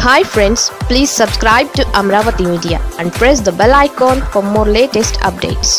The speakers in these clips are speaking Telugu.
hi friends please subscribe to Amaravati media and press the bell icon for more latest updates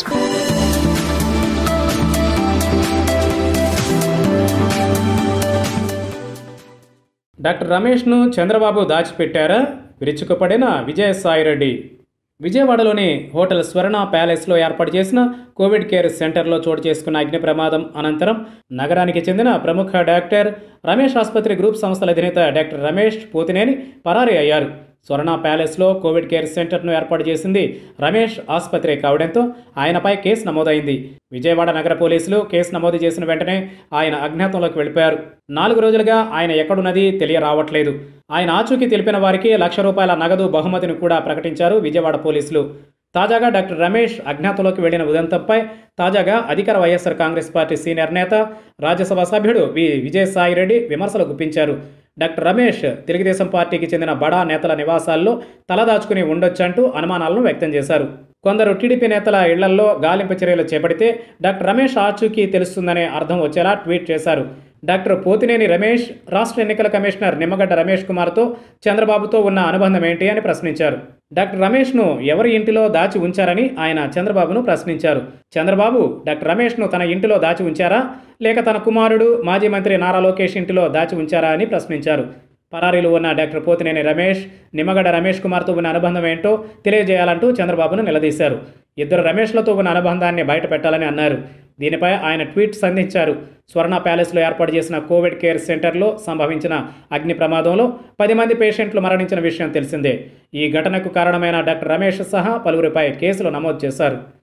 doctor రమేష్ను చంద్రబాబు దాచిపెట్టారా విరుచుకుపడిన విజయసాయిరెడ్డి విజయవాడలోని హోటల్ స్వర్ణ ప్యాలెస్లో ఏర్పాటు చేసిన కోవిడ్ కేర్ సెంటర్లో చోటు చేసుకున్న అగ్ని ప్రమాదం అనంతరం నగరానికి చెందిన ప్రముఖ డాక్టర్ రమేష్ ఆసుపత్రి గ్రూప్ సంస్థల అధినేత డాక్టర్ రమేష్ పోతినేని పరారీ అయ్యారు స్వర్ణ ప్యాలెస్లో కోవిడ్ కేర్ సెంటర్ను ఏర్పాటు చేసింది రమేష్ ఆసుపత్రి కావడంతో ఆయనపై కేసు నమోదైంది విజయవాడ నగర పోలీసులు కేసు నమోదు చేసిన వెంటనే ఆయన అజ్ఞాతంలోకి వెళ్ళిపోయారు నాలుగు రోజులుగా ఆయన ఎక్కడున్నది తెలియరావట్లేదు ఆయన ఆచూకీ తెలిపిన వారికి లక్ష రూపాయల నగదు బహుమతిని కూడా ప్రకటించారు విజయవాడ పోలీసులు తాజాగా డాక్టర్ రమేష్ అజ్ఞాతంలోకి వెళ్లిన ఉదంతంపై తాజాగా అధికార వైఎస్ఆర్ కాంగ్రెస్ పార్టీ సీనియర్ నేత రాజ్యసభ సభ్యుడు వి విజయసాయిరెడ్డి విమర్శలు గుప్పించారు డాక్టర్ రమేష్ తెలుగుదేశం పార్టీకి చెందిన బడా నేతల నివాసాల్లో తలదాచుకుని ఉండొచ్చంటూ అనుమానాలను వ్యక్తం చేశారు కొందరు టీడీపీ నేతల ఇళ్లల్లో గాలింపు చర్యలు చేపడితే డాక్టర్ రమేష్ ఆచూకీ తెలుస్తుందనే అర్థం వచ్చేలా ట్వీట్ చేశారు డాక్టర్ పోతినేని రమేష్ రాష్ట్ర ఎన్నికల కమిషనర్ నిమ్మగడ్డ రమేష్ కుమార్తో చంద్రబాబుతో ఉన్న అనుబంధం ఏంటి అని ప్రశ్నించారు డాక్టర్ రమేష్ను ఎవరి ఇంటిలో దాచి ఉంచారని ఆయన చంద్రబాబును ప్రశ్నించారు చంద్రబాబు డాక్టర్ రమేష్ను తన ఇంటిలో దాచి ఉంచారా లేక తన కుమారుడు మాజీ మంత్రి నారా లోకేష్ ఇంటిలో దాచి ఉంచారా అని ప్రశ్నించారు పరారీలో ఉన్న డాక్టర్ పోతినేని రమేష్ నిమ్మగడ్డ రమేష్ కుమార్తో ఉన్న అనుబంధం ఏంటో తెలియజేయాలంటూ చంద్రబాబును నిలదీశారు ఇద్దరు రమేష్లతో ఉన్న అనుబంధాన్ని బయట పెట్టాలని అన్నారు దీనిపై ఆయన ట్వీట్ సంధించారు స్వర్ణ ప్యాలెస్లో ఏర్పాటు చేసిన కోవిడ్ కేర్ సెంటర్లో సంభవించిన అగ్ని ప్రమాదంలో పది మంది పేషెంట్లు మరణించిన విషయం తెలిసిందే ఈ ఘటనకు కారణమైన డాక్టర్ రమేష్ సహా పలువురిపై కేసులు నమోదు చేశారు